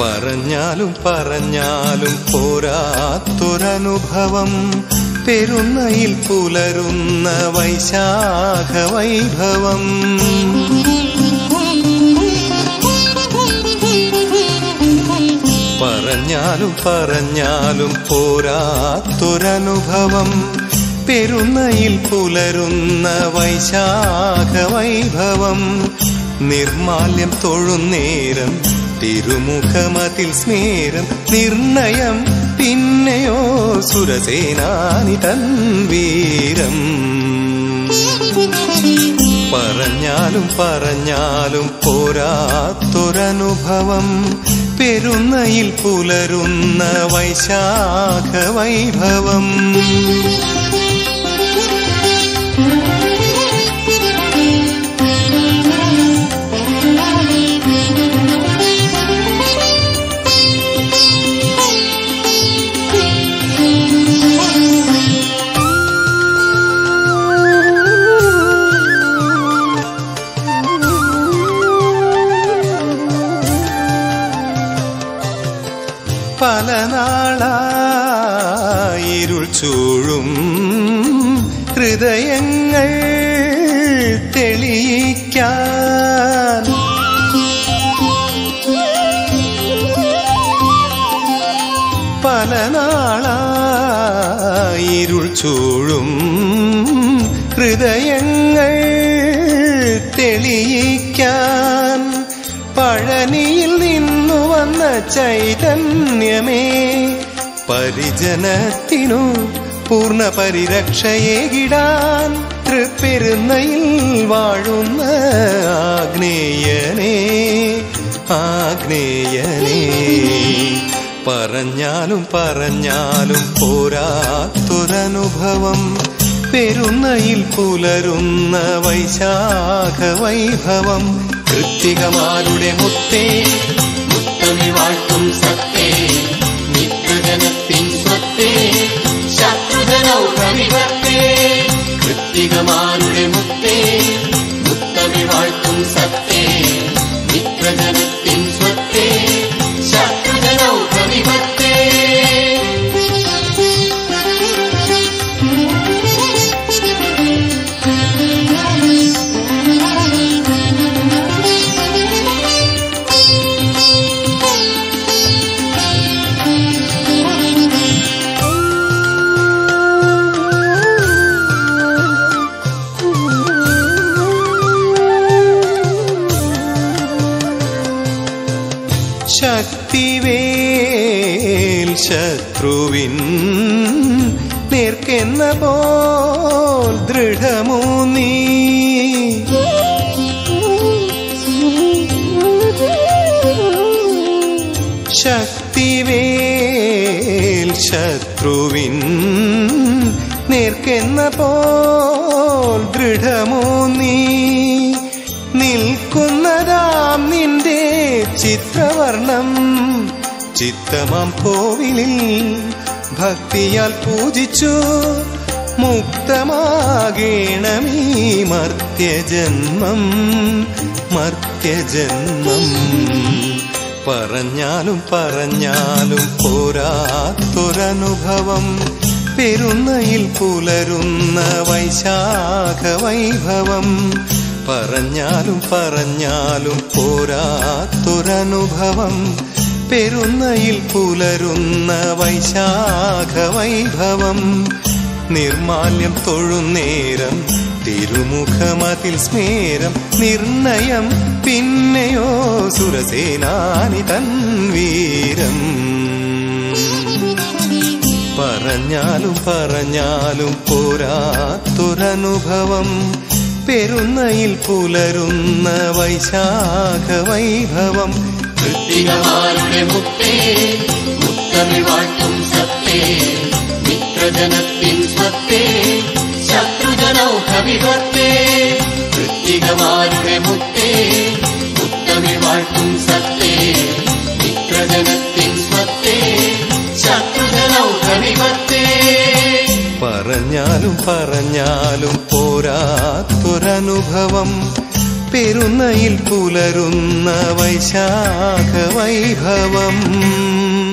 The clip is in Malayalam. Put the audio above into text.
പറഞ്ഞാലും പറഞ്ഞാലും പോരാത്തൊരനുഭവം പെരുന്നയിൽ പുലരുന്ന വൈശാഖ വൈഭവം പറഞ്ഞാലും പറഞ്ഞാലും പോരാത്തൊരനുഭവം പെരുന്നയിൽ പുലരുന്ന വൈശാഖ വൈഭവം നിർമാല്യം തൊഴുന്നേരം തിരുമുഖമതിൽ സ്മേരം നിർണയം പിന്നെയോ സുരസേനാനി തൻ വീരം പറഞ്ഞാലും പറഞ്ഞാലും പോരാത്തൊരനുഭവം പെരുന്നയിൽ പുലരുന്ന വൈശാഖ വൈഭവം പല നാളായിരുൾ ചൂഴും ഹൃദയങ്ങൾ തെളിയിക്കാൻ പല നാളായിരുൾ ചൂഴും ഹൃദയങ്ങൾ തെളിയിക്കാൻ പഴനിയിൽ നിന്നു വന്ന ചൈതന്യമേ പരിജനത്തിനു പൂർണ്ണ പരിരക്ഷയേകിടാൻ തൃപ്പെരുന്നയിൽ വാഴുന്ന ആഗ്നേയനേ ആഗ്നേയനേ പറഞ്ഞാലും പറഞ്ഞാലും പോരാത്തൊരനുഭവം പെരുന്നയിൽ പുലരുന്ന വൈശാഖ വൈഭവം കൃത്തികമാരുടെ മുത്തേ മുത്തമി വാഴ്ത്തും സത്തേ നിത്യജനത്തിൻ സ്വത്തേ ശത്രുജനൗഘവിഭക്തേ കൃത്തികമാരുടെ മുത്തേ മുത്തമി വാഴ്ത്തും സത്തേ മിത്രജനത്തിൻ സ്വത്തേ ശത്രുജനൗഘവിഭക്തേ ശക്തിവേൽ ശത്രുവിൻ നേർക്കെന്ന പോൽ ദൃഢമൂ നീ ശക്തിവേൽ ശത്രുവിൻ നേർക്കെന്ന പോൽ ദൃഢമൂ നീ നിൽക്കുന്നതാം നിന്റെ ചിത്രവർണം ചിത്തമാം കോവിലിൽ ഭക്തിയാൽ പൂജിച്ചു മുക്തമാകേണമീ മർത്യജന്മം മർത്യജന്മം പറഞ്ഞാലും പറഞ്ഞാലും പോരാത്തൊരനുഭവം പെരുന്നയിൽ പുലരുന്ന വൈശാഖ വൈഭവം പറഞ്ഞാലും പറഞ്ഞാലും പോരാത്തൊരനുഭവം പെരുന്നയിൽ പുലരുന്ന വൈശാഖ വൈഭവം നിർമാല്യം തൊഴുന്നേരം തിരുമുഖമതിൽ സ്മേരം നിർണയം പിന്നെയോ സുരസേനാനി തൻ വീരം പറഞ്ഞാലും പറഞ്ഞാലും പോരാത്തൊരനുഭവം പെരുന്നയിൽ പുലരുന്ന വൈശാഖ വൈഭവം കൃത്തികമാരുടെ മുത്തേ മുത്തമി വാഴ്ത്തും സത്തേ മിത്രജനത്തിൻ സ്വത്തേ ശത്രുജനൗഘവിഭക്തേ കൃത്തികമാരുടെ മുത്തേ മുത്തമി വാഴ്ത്തും സത്തേ മിത്രജനത്തിൻ സ്വത്തേ ശത്രുജനൗഘവിഭക്തേ പറഞ്ഞാലും പറഞ്ഞാലും പോരാത്തൊരനുഭവം പെരുന്നയിൽ പുലരുന്ന വൈശാഖ വൈഭവം